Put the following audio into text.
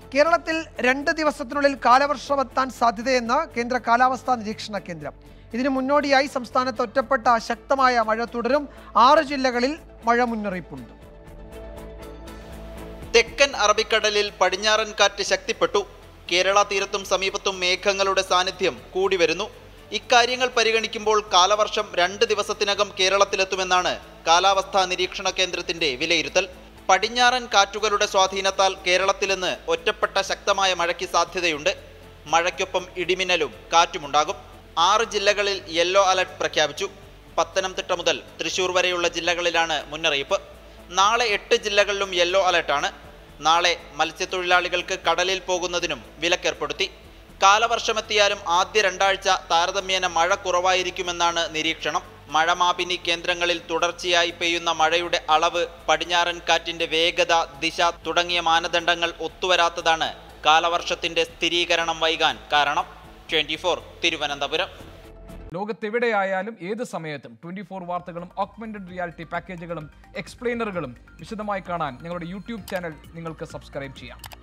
കേരളത്തിൽ രണ്ട് ദിവസത്തിനുള്ളിൽ കാലവർഷമെത്താൻ സാധ്യതയെന്ന് കേന്ദ്ര കാലാവസ്ഥാ നിരീക്ഷണ കേന്ദ്രം ഇതിനു മുന്നോടിയായി സംസ്ഥാനത്ത് ഒറ്റപ്പെട്ട ശക്തമായ മഴ തുടരും ആറ് ജില്ലകളിൽ മഴ മുന്നറിയിപ്പുണ്ട് തെക്കൻ അറബിക്കടലിൽ പടിഞ്ഞാറൻ കാറ്റ് ശക്തിപ്പെട്ടു കേരള തീരത്തും സമീപത്തും മേഘങ്ങളുടെ സാന്നിധ്യം കൂടി വരുന്നു ഇക്കാര്യങ്ങൾ പരിഗണിക്കുമ്പോൾ കാലവർഷം രണ്ട് ദിവസത്തിനകം കേരളത്തിലെത്തുമെന്നാണ് കാലാവസ്ഥാ നിരീക്ഷണ കേന്ദ്രത്തിന്റെ വിലയിരുത്തൽ പടിഞ്ഞാറൻ കാറ്റുകളുടെ സ്വാധീനത്താൽ കേരളത്തിലിന്ന് ഒറ്റപ്പെട്ട ശക്തമായ മഴയ്ക്ക് സാധ്യതയുണ്ട് മഴയ്ക്കൊപ്പം ഇടിമിന്നലും കാറ്റുമുണ്ടാകും ആറ് ജില്ലകളിൽ യെല്ലോ അലർട്ട് പ്രഖ്യാപിച്ചു പത്തനംതിട്ട മുതൽ തൃശൂർ വരെയുള്ള ജില്ലകളിലാണ് മുന്നറിയിപ്പ് നാളെ എട്ട് ജില്ലകളിലും യെല്ലോ അലർട്ടാണ് നാളെ മത്സ്യത്തൊഴിലാളികൾക്ക് കടലിൽ പോകുന്നതിനും വിലക്കേർപ്പെടുത്തി കാലവർഷമെത്തിയാലും ആദ്യ രണ്ടാഴ്ച താരതമ്യേന മഴ കുറവായിരിക്കുമെന്നാണ് നിരീക്ഷണം മഴമാപിനി കേന്ദ്രങ്ങളിൽ തുടർച്ചയായി പെയ്യുന്ന മഴയുടെ അളവ് പടിഞ്ഞാറൻ കാറ്റിന്റെ വേഗത ദിശ തുടങ്ങിയ മാനദണ്ഡങ്ങൾ ഒത്തുവരാത്തതാണ് കാലവർഷത്തിന്റെ സ്ഥിരീകരണം വൈകാൻ കാരണം ട്വന്റി തിരുവനന്തപുരം ലോകത്തെവിടെയായാലും ഏത് സമയത്തും ട്വന്റി ഫോർ വാർത്തകളും ഓഗ്മെന്റഡ് റിയാലിറ്റി പാക്കേജുകളും എക്സ്പ്ലെയിനറുകളും വിശദമായി കാണാൻ ഞങ്ങളുടെ യൂട്യൂബ് ചാനൽ നിങ്ങൾക്ക് സബ്സ്ക്രൈബ് ചെയ്യാം